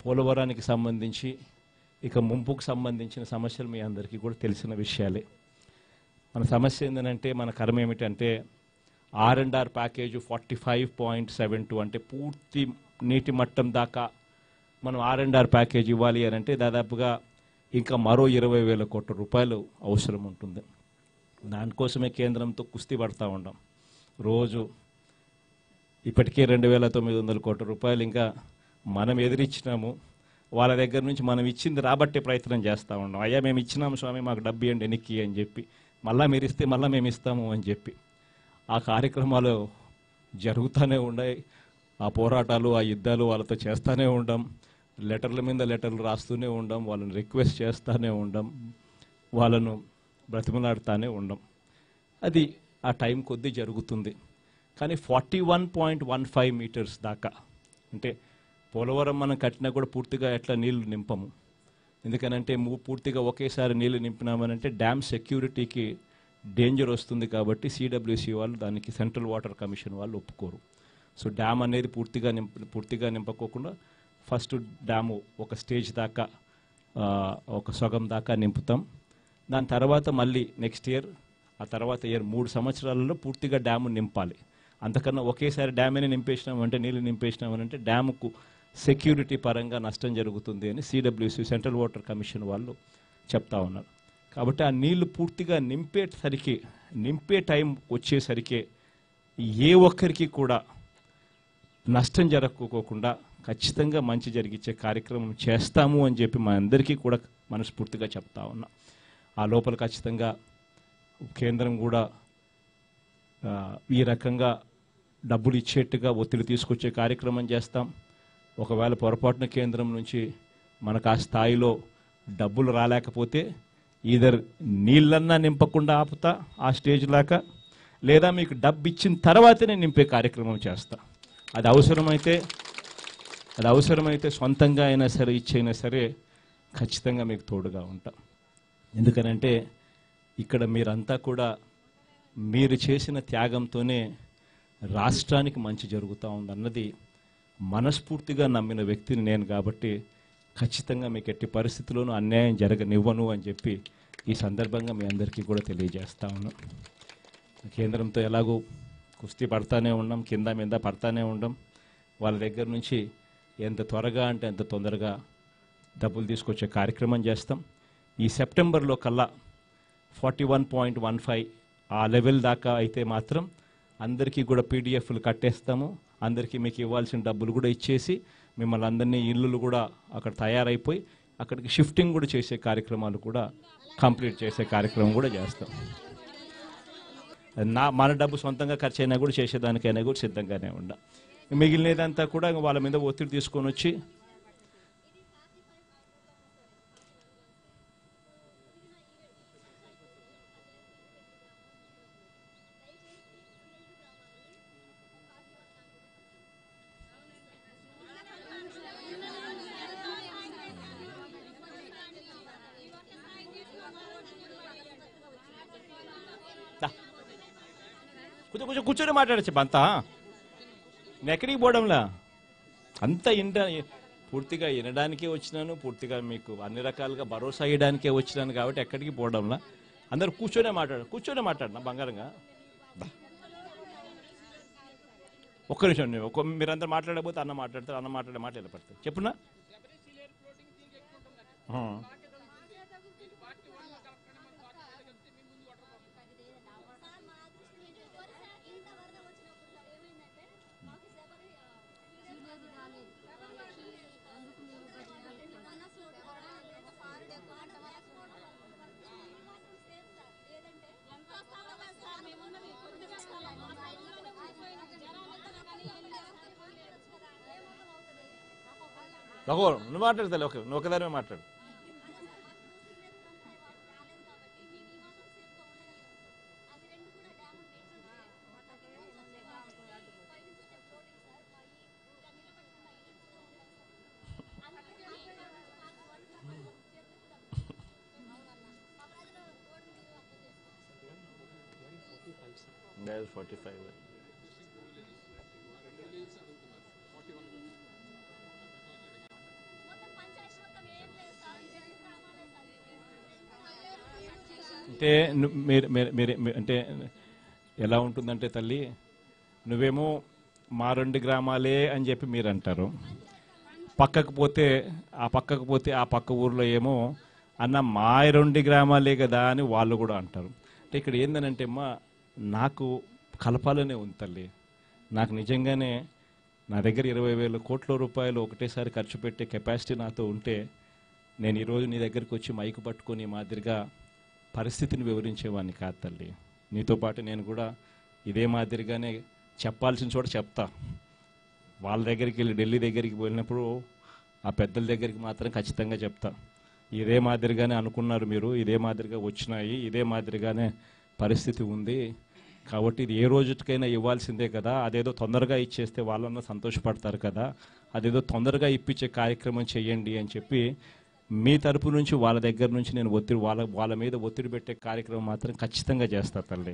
పోలవరానికి సంబంధించి ఇక ముంపుకు సంబంధించిన సమస్యలు మీ అందరికీ కూడా తెలిసిన విషయాలే మన సమస్య ఏంటంటే మన కర్మ ఏమిటంటే R and R package forty five point seven two అంటే పూర్తి నీటి మట్టం దాకా మనం ఆర్ అండ్ ఆర్ ప్యాకేజ్ ఇవ్వాలి అని అంటే దాదాపుగా ఇంకా మరో ఇరవై వేల కోట్ల రూపాయలు అవసరం ఉంటుంది దానికోసమే కేంద్రంతో కుస్తీ పడతా ఉన్నాం రోజు ఇప్పటికే రెండు వేల తొమ్మిది వందల కోట్ల రూపాయలు ఇంకా మనం ఎదిరిచ్చినాము వాళ్ళ దగ్గర నుంచి మనం ఇచ్చింది రాబట్టే ప్రయత్నం చేస్తూ ఉన్నాం అయ్యా మేము ఇచ్చినాము స్వామి మాకు డబ్బు ఇవ్వండి ఎన్నికి అని చెప్పి మళ్ళీ మీరు ఇస్తే మళ్ళీ మేము ఇస్తాము అని చెప్పి ఆ కార్యక్రమాలు జరుగుతూనే ఉన్నాయి ఆ పోరాటాలు ఆ యుద్ధాలు వాళ్ళతో చేస్తూనే ఉండం లెటర్ల మీద లెటర్లు రాస్తూనే ఉండం వాళ్ళని రిక్వెస్ట్ చేస్తూనే ఉండం వాళ్ళను బ్రతిమలాడుతూనే ఉండం అది ఆ టైం కొద్దీ జరుగుతుంది కానీ forty one point one five meters దాకా అంటే పోలవరం మనం కట్టినా కూడా పూర్తిగా ఎట్లా నీళ్లు నింపము ఎందుకనంటే ము- పూర్తిగా ఒకేసారి నీళ్లు నింపినామనంటే డ్యామ్ సెక్యూరిటీకి డేంజర్ వస్తుంది కాబట్టి సిడబ్ల్యూసి వాళ్ళు దానికి సెంట్రల్ వాటర్ కమిషన్ వాళ్ళు ఒప్పుకోరు సో డ్యామ్ అనేది పూర్తిగా నింప పూర్తిగా నింపకోకుండా ఫస్ట్ డ్యాము ఒక స్టేజ్ దాకా ఆ, ఒక సగం దాకా నింపుతాం దాని తర్వాత మళ్ళీ నెక్స్ట్ ఇయర్ ఆ తర్వాత ఇయర్ మూడు సంవత్సరాలలో పూర్తిగా డ్యాము నింపాలి అంతకన్నా ఒకేసారి డ్యామేని నింపేసినామంటే నీళ్ళు నింపేసినామనంటే డ్యాముకు సెక్యూరిటీ పరంగా నష్టం జరుగుతుంది అని సిడబ్ల్యూసి సెంట్రల్ వాటర్ కమిషన్ వాళ్ళు చెప్తా ఉన్నారు కాబట్టి ఆ నీళ్లు పూర్తిగా నింపేసరికి నింపే టైం వచ్చేసరికి ఏ ఒక్కరికి కూడా నష్టం జరగకోకుండా ఖచ్చితంగా మంచి జరిగించే కార్యక్రమం చేస్తాము అని చెప్పి మా అందరికీ కూడా మనస్ఫూర్తిగా చెప్తా ఉన్నా ఆ లోపల ఖచ్చితంగా కేంద్రం కూడా ఆ, ఈ రకంగా డబ్బులు ఇచ్చేట్టుగా ఒత్తిడి తీసుకొచ్చే కార్యక్రమం చేస్తాం ఒకవేళ పొరపాటున కేంద్రం నుంచి మనకు ఆ స్థాయిలో డబ్బులు రాలేకపోతే ఈధర్ నీళ్ళన్నా నింపకుండా ఆపుతా ఆ స్టేజ్ లాగా లేదా మీకు డబ్బు ఇచ్చిన తర్వాతనే నింపే కార్యక్రమం చేస్తా అది అవసరమైతే అది అవసరమైతే సొంతంగా అయినా సరే ఇచ్చైనా సరే ఖచ్చితంగా మీకు తోడుగా ఉంటాం ఎందుకనంటే ఇక్కడ మీరంతా కూడా మీరు చేసిన త్యాగంతోనే రాష్ట్రానికి మంచి జరుగుతూ ఉందన్నది మనస్ఫూర్తిగా నమ్మిన వ్యక్తిని నేను కాబట్టి ఖచ్చితంగా మీకు ఎట్టి పరిస్థితుల్లోనూ అన్యాయం జరగనివ్వను అని చెప్పి ఈ సందర్భంగా మీ అందరికీ కూడా తెలియజేస్తా ఉన్నాం కేంద్రంతో ఎలాగో కుస్తీ పడతానే ఉన్నాం కింద మీద పడతానే ఉండం వాళ్ళ దగ్గర నుంచి ఎంత త్వరగా అంటే ఎంత తొందరగా డబ్బులు తీసుకొచ్చే కార్యక్రమం చేస్తాం ఈ సెప్టెంబర్లో కల్లా forty one point one five ఆ లెవెల్ దాకా అయితే మాత్రం అందరికీ కూడా పీడిఎఫ్లు కట్టేస్తాము అందరికీ మీకు ఇవ్వాల్సిన డబ్బులు కూడా ఇచ్చేసి మిమ్మల్ని అందరినీ ఇల్లులు కూడా అక్కడ తయారైపోయి అక్కడికి షిఫ్టింగ్ కూడా చేసే కార్యక్రమాలు కూడా కంప్లీట్ చేసే కార్యక్రమం కూడా చేస్తాం నా మన డబ్బు సొంతంగా ఖర్చు అయినా కూడా చేసేదానికైనా కూడా సిద్ధంగానే ఉండ మిగిలినదంతా కూడా వాళ్ళ మీద ఒత్తిడి తీసుకొని వచ్చి దా. కొంచెం కొంచెం కూర్చొని మాట్లాడచ్చు అంతా నేను ఎక్కడికి పోవడంలా అంత ఇంట పూర్తిగా వినడానికే వచ్చినాను పూర్తిగా మీకు అన్ని రకాలుగా భరోసా ఇవ్వడానికే వచ్చినాను కాబట్టి ఎక్కడికి పోవడంలా అందరు కూర్చొనే మాట్లాడు కూర్చొనే మాట్లాడినా బంగారంగా దా. ఒక్క నిమిషం నేను ఒక్క మీరందరూ మాట్లాడకపోతే అన్న మాట్లాడతారు అన్న మాట్లాడే మాట ఇలా పడతారు చెప్పునా ఆ. రఘు నువ్వు మాట్లాడతా ఓకే నువ్వు ఒకదానివే మాట్లాడు ఫార్టీ ఫైవ్ అంటే ను- మీరు మీరు- మీరు మీరు- అంటే ఎలా ఉంటుందంటే తల్లి నువ్వేమో మా రెండు గ్రామాలే అని చెప్పి మీరు అంటారు పక్కకు పోతే ఆ పక్కకు పోతే ఆ పక్క ఊర్లో ఏమో అన్న మా రెండు గ్రామాలే కదా అని వాళ్ళు కూడా అంటారు అంటే ఇక్కడ ఏందనంటే అమ్మా నాకు కలపాలనే ఉంది తల్లి నాకు నిజంగానే నా దగ్గర ఇరవై వేల కోట్ల రూపాయలు ఒకటేసారి ఖర్చు పెట్టే కెపాసిటీ నాతో ఉంటే నేను ఈరోజు నీ దగ్గరికి వచ్చి మైకు పట్టుకొని మాదిరిగా పరిస్థితిని వివరించేవాడిని కాదు తల్లి నీతో పాటు నేను కూడా ఇదే మాదిరిగానే చెప్పాల్సిన చోట చెప్తా వాళ్ళ దగ్గరికి వెళ్ళి ఢిల్లీ దగ్గరికి వెళ్ళినప్పుడు ఆ పెద్దల దగ్గరికి మాత్రం ఖచ్చితంగా చెప్తా ఇదే మాదిరిగానే అనుకున్నారు మీరు ఇదే మాదిరిగా వచ్చినాయి ఇదే మాదిరిగానే పరిస్థితి ఉంది కాబట్టి ఇది ఏ రోజుకైనా ఇవ్వాల్సిందే కదా అదేదో తొందరగా ఇచ్చేస్తే వాళ్ళన్నా సంతోషపడతారు కదా అదేదో తొందరగా ఇప్పించే కార్యక్రమం చేయండి అని చెప్పి మీ తరపు నుంచి వాళ్ళ దగ్గర నుంచి నేను ఒత్తిడి వాళ్ళ వాళ్ళ మీద ఒత్తిడి పెట్టే కార్యక్రమం మాత్రం ఖచ్చితంగా చేస్తా తల్లి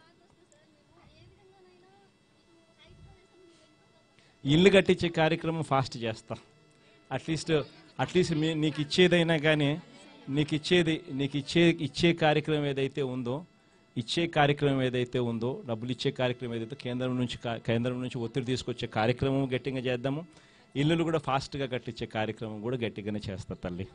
ఇల్లు కట్టించే కార్యక్రమం ఫాస్ట్ చేస్తా అట్లీస్ట్ అట్లీస్ట్ మీ నీకు ఇచ్చేదైనా కానీ నీకు ఇచ్చేది నీకు ఇచ్చే ఇచ్చే కార్యక్రమం ఏదైతే ఉందో ఇచ్చే కార్యక్రమం ఏదైతే ఉందో డబ్బులు ఇచ్చే కార్యక్రమం ఏదైతే కేంద్రం నుంచి కా- కేంద్రం నుంచి ఒత్తిడి తీసుకొచ్చే కార్యక్రమం గట్టిగా చేద్దాము ఇల్లులు కూడా ఫాస్ట్గా కట్టించే కార్యక్రమం కూడా గట్టిగానే చేస్తా తల్లి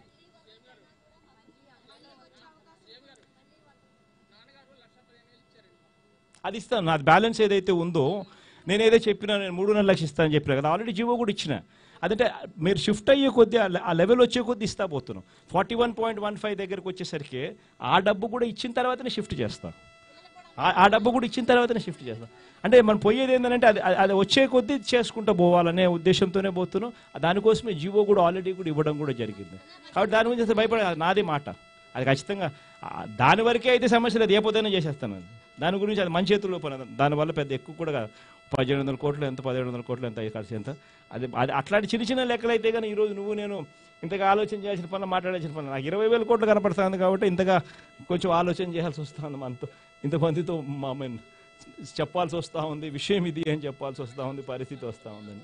అది ఇస్తాను నా బ్యాలెన్స్ ఏదైతే ఉందో నేను ఏదో చెప్పినా నేను మూడున్నర లక్షలు ఇస్తానని చెప్పినా కదా ఆల్రెడీ జీవో కూడా ఇచ్చిన అదంటే మీరు షిఫ్ట్ అయ్యే కొద్దీ ఆ లె- ఆ లెవెల్ వచ్చే కొద్దీ ఇస్తా పోతున్నాం forty one point one five దగ్గరకు వచ్చేసరికి ఆ డబ్బు కూడా ఇచ్చిన తర్వాతనే షిఫ్ట్ చేస్తాం ఆ- ఆ డబ్బు కూడా ఇచ్చిన తర్వాతనే షిఫ్ట్ చేస్తాం అంటే మనం పోయేది ఏంటంటే అది అది- అది వచ్చే కొద్దీ చేసుకుంటూ పోవాలనే ఉద్దేశంతోనే పోతున్నాం దానికోసమే జీవో కూడా ఆల్రెడీ కూడా ఇవ్వడం కూడా జరిగింది కాబట్టి దాని గురించి అసలు భయపడే అది నాది మాట అది ఖచ్చితంగా ఆ, దాని వరకే అయితే సమస్య లేదు ఏ పొద్దున చేసేస్తాను అది దాని గురించి అది మన చేతుల్లో పని అది. దానివల్ల పెద్ద ఎక్కువ కూడా కాదు పదిహేడు వందల కోట్లు ఎంత పదిహేడు వందల కోట్లు ఎంత అయ్యి ఖర్చు ఎంత అది అది అట్లాంటి చిన్న చిన్న లెక్కలు అయితే కానీ ఈరోజు నువ్వు నేను ఇంతగా ఆలోచన చేయాల్సిన పనులు మాట్లాడాల్సిన పనులు నాకు ఇరవై వేల కోట్లు కనపడుతుంది కాబట్టి ఇంతగా కొంచెం ఆలోచన చేయాల్సి వస్తుంది మనతో ఇంతమందితో మా మీన్ చెప్పాల్సి వస్తూ ఉంది విషయం ఇది అని చెప్పాల్సి వస్తూ ఉంది పరిస్థితి వస్తూ ఉందని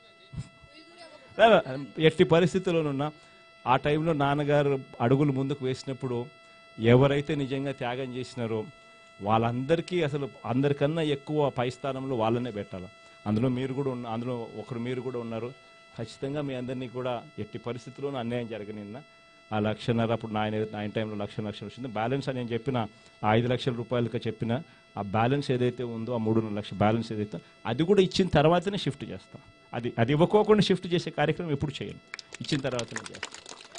రా- ఎట్టి పరిస్థితుల్లోనున్నా ఆ టైంలో నాన్నగారు అడుగులు ముందుకు వేసినప్పుడు ఎవరైతే నిజంగా త్యాగం చేసినారో వాళ్ళందరికీ అసలు అందరికన్నా ఎక్కువ పై స్థానంలో వాళ్ళనే పెట్టాలి అందులో మీరు కూడా ఉన్న అందులో ఒకరు మీరు కూడా ఉన్నారు ఖచ్చితంగా మీ అందరినీ కూడా ఎట్టి పరిస్థితుల్లోనూ అన్యాయం జరగనిన్న ఆ లక్షన్నర అప్పుడు నాయన నాయన టైంలో లక్ష లక్షలు వచ్చింది బ్యాలెన్స్ అని నేను చెప్పిన ఆ ఐదు లక్షల రూపాయలకి చెప్పిన ఆ బ్యాలెన్స్ ఏదైతే ఉందో ఆ మూడున్నర లక్షల బ్యాలెన్స్ ఏదైతే అది కూడా ఇచ్చిన తర్వాతనే షిఫ్ట్ చేస్తాం అది అది ఇవ్వకోకుండా షిఫ్ట్ చేసే కార్యక్రమం ఎప్పుడు చేయను ఇచ్చిన తర్వాతనే చేస్తాం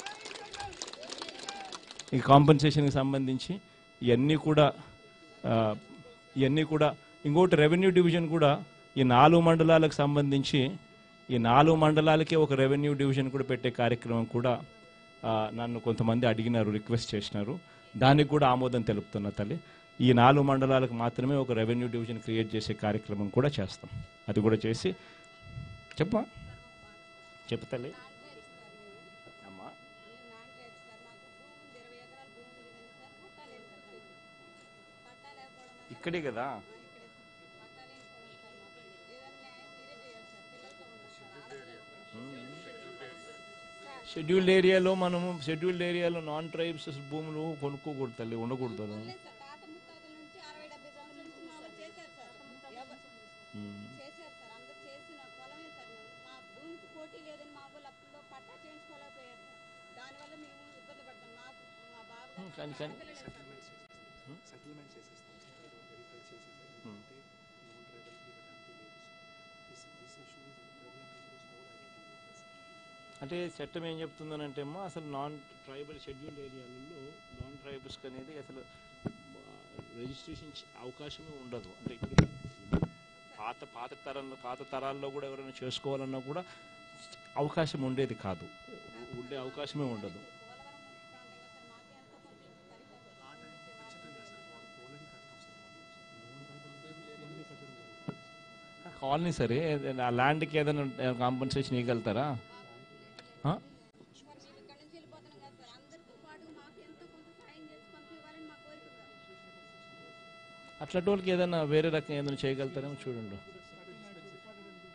ఈ కాంపెన్సేషన్కి సంబంధించి ఇవన్నీ కూడా ఆ, ఇవన్నీ కూడా ఇంకోటి రెవెన్యూ డివిజన్ కూడా ఈ నాలుగు మండలాలకు సంబంధించి ఈ నాలుగు మండలాలకే ఒక రెవెన్యూ డివిజన్ కూడా పెట్టే కార్యక్రమం కూడా ఆ, నన్ను కొంతమంది అడిగినారు రిక్వెస్ట్ చేసినారు దానికి కూడా ఆమోదం తెలుపుతున్నా తల్లి ఈ నాలుగు మండలాలకు మాత్రమే ఒక రెవెన్యూ డివిజన్ క్రియేట్ చేసే కార్యక్రమం కూడా చేస్తాం అది కూడా చేసి చెప్పమా చెప్పు తల్లి అమ్మా ఇక్కడే కదా షెడ్యూల్డ్ ఏరియాలో మనము షెడ్యూల్డ్ ఏరియాలో నాన్ ట్రైబ్స్ భూములు కొనుక్కోకూడదు తల్లి ఉండకూడదు తాత ముత్తాతల నుంచి అరవై డెబ్బై సంవత్సరాల నుంచి మా ఊరు చేశారు సార్ ఎవ- చేశారు సార్ అందరు చేసిన పొలమే సార్ మేము మా భూమికి పోటీ లేదని మా ఊళ్ళు అప్పుల్లో పట్టా చేయించుకోలేకపోయారు సార్ దానివల్ల మేము ఇబ్బంది పడతాం మాకు మా బాబు గారు కానీ కానీ పిల్లలే సార్ సెటిల్మెంట్ చేసేస్తాం సార్ వెరిఫై చేసేసి Hmm. అంటే non tribal this this issue is revenue how identify అంటే చట్టం ఏం చెప్తుందనంటే అమ్మా అసలు నాన్ ట్రైబల్ షెడ్యూల్డ్ ఏరియాలలో నాన్ ట్రైబల్స్ అనేది అసలు రిజిస్ట్రేషన్ అవకాశమే ఉండదు అంటే ఇప్పుడు పాత పాత తరంలో పాత తరాల్లో కూడా ఎవరైనా చేసుకోవాలన్నా కూడా అవకాశం ఉండేది కాదు ఉండే అవకాశమే ఉండదు కాలనీ సరే ఆ ల్యాండ్కి ఏదైనా కాంపన్సేషన్ ఇవ్వగలుగుతారా ఆ? మరి మేము ఇక్కడ నుంచి వెళ్ళిపోతున్నాం కదా సార్ అందరితో పాటు మాకు ఎంతో కొంత సాయం చేసి పంపించాలని మా కోరిక సార్ అట్లాంటి వాళ్ళకి ఏదైనా వేరే రకం ఏదైనా చేయగలుగుతారేమో చూడండి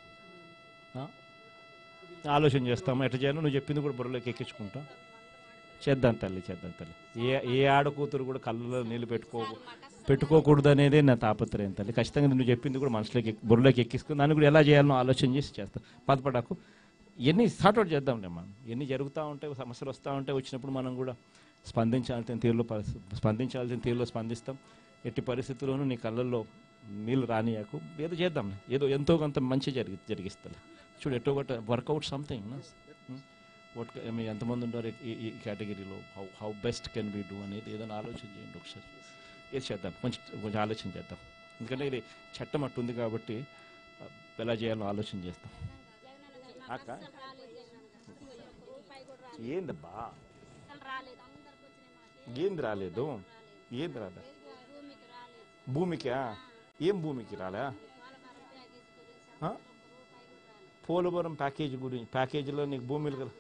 ఆ? ఆలోచన చేస్తాము ఎట్లా చేయాలో నువ్వు చెప్పింది కూడా బుర్రలోకి ఎక్కించుకుంటా చేద్దాం తల్లి చేద్దాం తల్లి ఏ ఏ ఆడకూతురు కూడా కళ్ళలో నీళ్ళు పెట్టుకో పెట్టుకోకూడదు అనేది నా తాపత్రయం తల్లి ఖచ్చితంగా నువ్వు చెప్పింది కూడా మనసులోకి ఎక్కి- బుర్రలోకి ఎక్కించుకుని దాన్ని కూడా ఎలా చేయాలనో ఆలోచన చేసి చేస్తాం బాధపడకు ఎన్ని సార్ట్అవుట్ చేద్దాంలే మనం ఎన్ని జరుగుతూ ఉంటాయి సమస్యలు వస్తూ ఉంటాయి వచ్చినప్పుడు మనం కూడా స్పందించాల్సిన తీరులో పరి- స్పందించాల్సిన తీరులో స్పందిస్తాం ఎట్టి పరిస్థితుల్లోనూ నీ కళ్ళల్లో నీళ్ళు రానియకు ఏదో చేద్దాం ఏదో ఎంతో కొంత మంచి జరిగి జరిగిస్తుంది చూడు ఎటో ఒకటి వర్కౌట్ సంథింగ్ వాట్ మీ ఎంతమంది ఉంటారు ఈ ఈ కేటగిరీలో how how best can be do అనేది ఏదైనా ఆలోచన చేయండి ఒకసారి ఏది చేద్దాం కొంచెం కొంచెం ఆలోచన చేద్దాం ఎందుకంటే ఇది చట్టం అట్టు ఉంది కాబట్టి ఆ, ఎలా చేయాలో ఆలోచన చేస్తాం అక్క ఏందబ్బా అసలు రాలేదు అందరికి వచ్చినాయి మాకు ఏంది రాలేదు ఏంది రాలే భూమికి రాలేదు భూమికా ఏం భూమికి రాలే పోలవరం ప్యాకేజ్ గురించి ఆ? ఒక్క రూపాయి కూడా రాలేదు పోలవరం ప్యాకేజ్ గురించి ప్యాకేజీలో నీకు భూమిలు కదా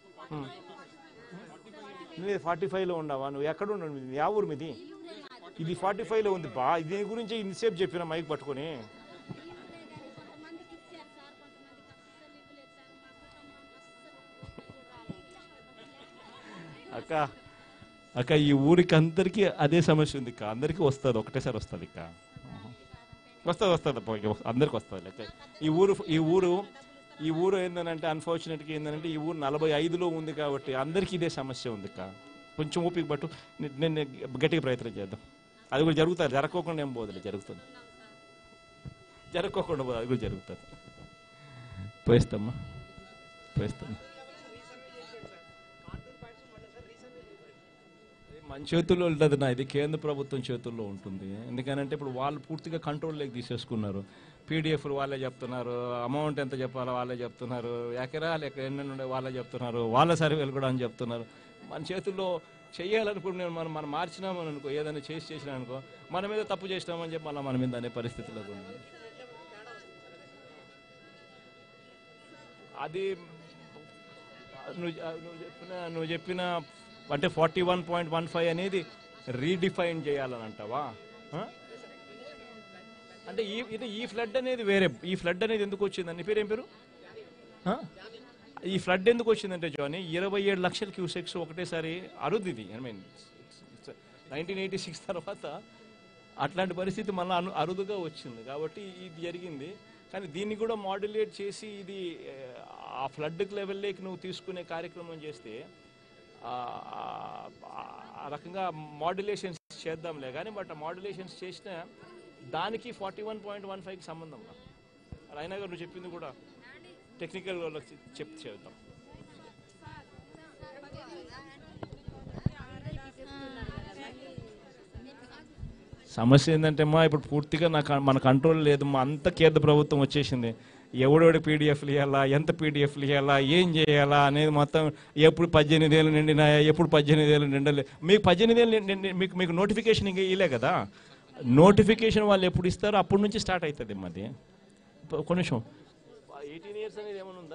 నేను ఫార్టీ ఫైవ్లో ఉన్నావా నువ్వు ఎక్కడ ఉన్నావు మీది యా ఊరు మీది ఇది ఫార్టీ ఫైవ్లో ఉంది బా దీని గురించి ఇన్సేపు చెప్పిన మైక్ పట్టుకొని కొంతమందికి ఇచ్చారు సార్ కొంతమందికి అస్సలు ఇవ్వలేదు సార్ మా కుటుంబం అస్సలు రూపాయి కూడా రాలేదు అక్క అక్క ఈ ఊరికి అందరికీ అదే సమస్య ఉంది అక్క అందరికీ వస్తుంది ఒకటేసారి వస్తుంది ఇక్క వస్తుంది వస్తుంది అప్ప, ఇక అందరికి వస్తుంది లెక్క ఈ ఊరు ఈ ఊరు ఈ ఊరు ఏంటంటే అన్ఫార్చునేట్గా ఏంటంటే ఈ ఊరు నలభై ఐదులో ఉంది కాబట్టి అందరికీ ఇదే సమస్య ఉంది అక్క కొంచెం ఓపిక పట్టు నే- నేను గట్టిగా ప్రయత్నం చేద్దాం అది కూడా జరుగుతుంది జరగకోకుండా ఏం పోదులే జరుగుతుంది జరగకోకుండా పోదు అది కూడా జరుగుతుంది పోయిస్తామ్మా పోయిస్తామ్మా మన చేతుల్లో ఉంటుంది నా ఇది కేంద్ర ప్రభుత్వం చేతుల్లో ఉంటుంది ఎందుకనంటే ఇప్పుడు వాళ్ళు పూర్తిగా కంట్రోల్లోకి తీసేసుకున్నారు పీడిఎఫ్లు వాళ్ళే చెప్తున్నారు అమౌంట్ ఎంత చెప్పాలో వాళ్ళే చెప్తున్నారు ఎకరాలు ఎక్కడ ఎన్ని ఉండే వాళ్ళే చెప్తున్నారు వాళ్ళ సర్వేలు కూడా అని చెప్తున్నారు మన చేతుల్లో చెయ్యాలనుకుని నేను మనం మనం మార్చినామని అనుకో ఏదైనా చేసి చేసినా అనుకో మన మీద తప్పు చేసినామని చెప్పి మళ్ళీ మన మీద అనే పరిస్థితిలో ఉంది అది నువ్వు నువ్వు చెప్పిన నువ్వు చెప్పిన అంటే forty one point one five అనేది రీడిఫైన్ చేయాలని అంటావా ఆ? అంటే ఈ ఇది ఈ ఫ్లడ్ అనేది వేరే ఈ ఫ్లడ్ అనేది ఎందుకు వచ్చింది నీ పేరు ఏం పేరు ఆ? ఈ ఫ్లడ్ ఎందుకు వచ్చిందంటే జానీ ఇరవై ఏడు లక్షల క్యూసెక్స్ ఒకటేసారి అరుదు ఇది I mean nineteen eighty six తర్వాత అట్లాంటి పరిస్థితి మళ్ళీ అను అరుదుగా వచ్చింది కాబట్టి ఇది జరిగింది కానీ దీన్ని కూడా మాడ్యులేట్ చేసి ఇది ఏ, ఆ ఫ్లడ్ లెవెల్లోకి నువ్వు తీసుకునే కార్యక్రమం చేస్తే ఆ, ఆ రకంగా మాడ్యులేషన్స్ చేద్దాంలే కానీ బట్ ఆ మాడ్యులేషన్స్ చేసిన దానికి ఫార్టీ వన్ పాయింట్ వన్ ఫైవ్కి సంబంధం రా. అది అయినా కూడా నువ్వు చెప్పింది కూడా టెక్నికల్ వాళ్ళకి చెప్ చేద్దాం సమస్య ఏంటంటే అమ్మా ఇప్పుడు పూర్తిగా నాకు మన కంట్రోల్ లేదు మా అంత కేంద్ర ప్రభుత్వం వచ్చేసింది ఎవడెవడి పీడిఎఫ్లు ఇవ్వాలా ఎంత పీడిఎఫ్లు ఇవ్వాలా ఏం చేయాలా అనేది మొత్తం ఎప్పుడు పద్దెనిమిది ఏళ్ళు నిండినాయా ఎప్పుడు పద్దెనిమిది ఏళ్ళు నిండలే మీకు పద్దెనిమిది ఏళ్ళు నిండి- నిండి- మీకు మీకు నోటిఫికేషన్ ఇంకా ఇలే కదా నోటిఫికేషన్ వాళ్ళు ఎప్పుడు ఇస్తారో అప్పటి నుంచి స్టార్ట్ అవుతుంది మాది ఒక నిమిషం ఎయిటీన్ ఇయర్స్ అనేది ఏమైనా ఉందా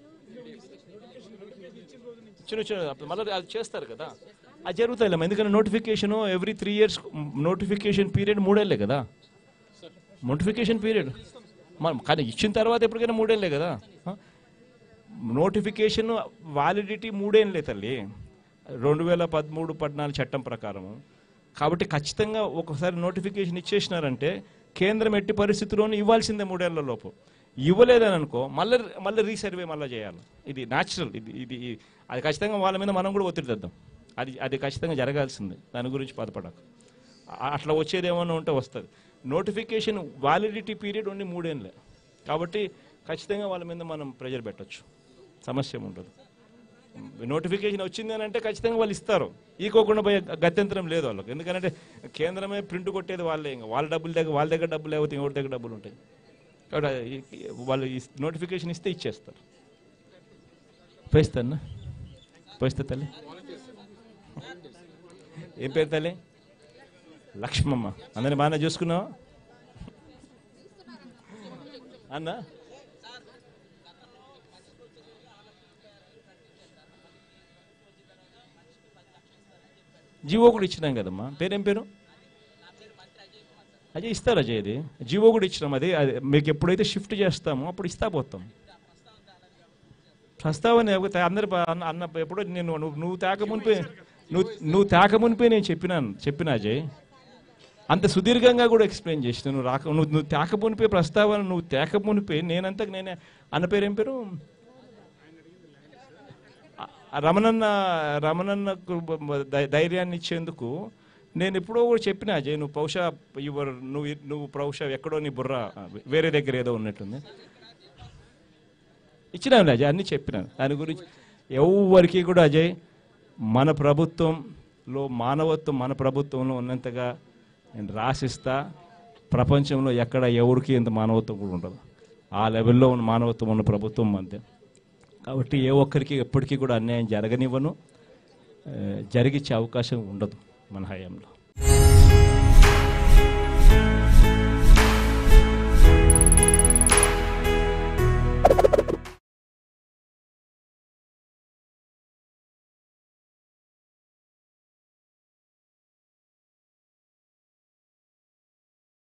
చిన్న చిన్న అప్పుడు మళ్ళీ అది చేస్తారు కదా అది జరుగుతాయి ఎందుకంటే notification every three years notification period మూడేళ్ళే కదా నోటిఫికేషన్ పీరియడ్ మనం కానీ ఇచ్చిన తర్వాత ఎప్పటికైనా మూడేళ్ళే కదా నోటిఫికేషన్ వ్యాలిడిటీ మూడేళ్ళే తల్లి రెండు వేల పదమూడు పద్నాలుగు చట్టం ప్రకారము కాబట్టి ఖచ్చితంగా ఒకసారి నోటిఫికేషన్ ఇచ్చేసినారంటే కేంద్రం ఎట్టి పరిస్థితుల్లోనూ ఇవ్వాల్సిందే మూడేళ్ల లోపు ఇవ్వలేదని అనుకో మళ్ళీ మళ్ళీ రీసర్వే మళ్ళీ చేయాలి ఇది న్యాచురల్ ఇది ఇది ఇది- అది ఖచ్చితంగా వాళ్ళ మీద మనం కూడా ఒత్తిడి తెద్దాం అది అది ఖచ్చితంగా జరగాల్సిందే దాని గురించి బాధపడకు ఆ- అట్లా వచ్చేది ఏమన్నా ఉంటే వస్తుంది నోటిఫికేషన్ వ్యాలిడిటీ పీరియడ్ ఓన్లీ మూడేళ్ళే కాబట్టి ఖచ్చితంగా వాళ్ళ మీద మనం ప్రెజర్ పెట్టొచ్చు సమస్య ఏమి ఉండదు నోటిఫికేషన్ వచ్చింది అని అంటే ఖచ్చితంగా వాళ్ళు ఇస్తారు ఈకోకుండా పోయే గత్యంతరం లేదు వాళ్ళకి ఎందుకంటే కేంద్రమే ప్రింట్ కొట్టేది వాళ్ళే ఇంకా వాళ్ళ డబ్బుల దగ్గర వాళ్ళ దగ్గర డబ్బులు లేకపోతే ఎవరి దగ్గర డబ్బులు ఉంటాయి కాబట్టి ఈ- ఈ- వాళ్ళు నోటిఫికేషన్ ఇస్తే ఇచ్చేస్తారు పోయిస్తానా పోయిస్తా తల్లి ఏం పేరు తల్లి లక్ష్మమ్మ అందరిని బాగానే చూసుకున్నావా అన్న జీవో కూడా ఇచ్చినాం కదమ్మా పేరేం పేరు అజయ్ ఇస్తారు అజయ్ అది జీవో కూడా ఇచ్చినాం అది అది మీకు ఎప్పుడైతే షిఫ్ట్ చేస్తామో అప్పుడు ఇస్తా పోతాం ప్రస్తావన లేకపోతే అందరు ప- అన్న అన్న ఎప్పుడో నేను నువ్వు నువ్వు తేక మునిపే నువ్వు నువ్వు తేక మునిపే నేను చెప్పినాను చెప్పినా అజయ్ అంత సుదీర్ఘంగా కూడా ఎక్స్ప్లెయిన్ చేసిన నువ్వు రాక నువ్వు నువ్వు తేక మునిపే ప్రస్తావన నువ్వు తేక మునిపే నేనంతా నేనే అన్న పేరు ఏం పేరు ఆ రమణన్న రమణన్నకు ధై- ధైర్యాన్ని ఇచ్చేందుకు నేను ఎప్పుడో కూడా చెప్పిన అజయ్ నువ్వు బహుశా యువర్ నువ్వు నువ్వు బహుశా ఎక్కడో నీ బుర్ర వేరే దగ్గర ఏదో ఉన్నట్టుంది ఇచ్చినాను అజయ్ అన్ని చెప్పినాను దాని గురించి ఎవరికి కూడా అజయ్ మన ప్రభుత్వంలో మానవత్వం మన ప్రభుత్వంలో ఉన్నంతగా నేను రాసిస్తా ప్రపంచంలో ఎక్కడ ఎవరికి ఇంత మానవత్వం కూడా ఉండదు ఆ లెవెల్లో ఉన్న మానవత్వం ఉన్న ప్రభుత్వం అంతే కాబట్టి ఏ ఒక్కరికి ఎప్పటికీ కూడా అన్యాయం జరగనివ్వను ఆ, జరిగిచ్చే అవకాశం ఉండదు మన హయాంలో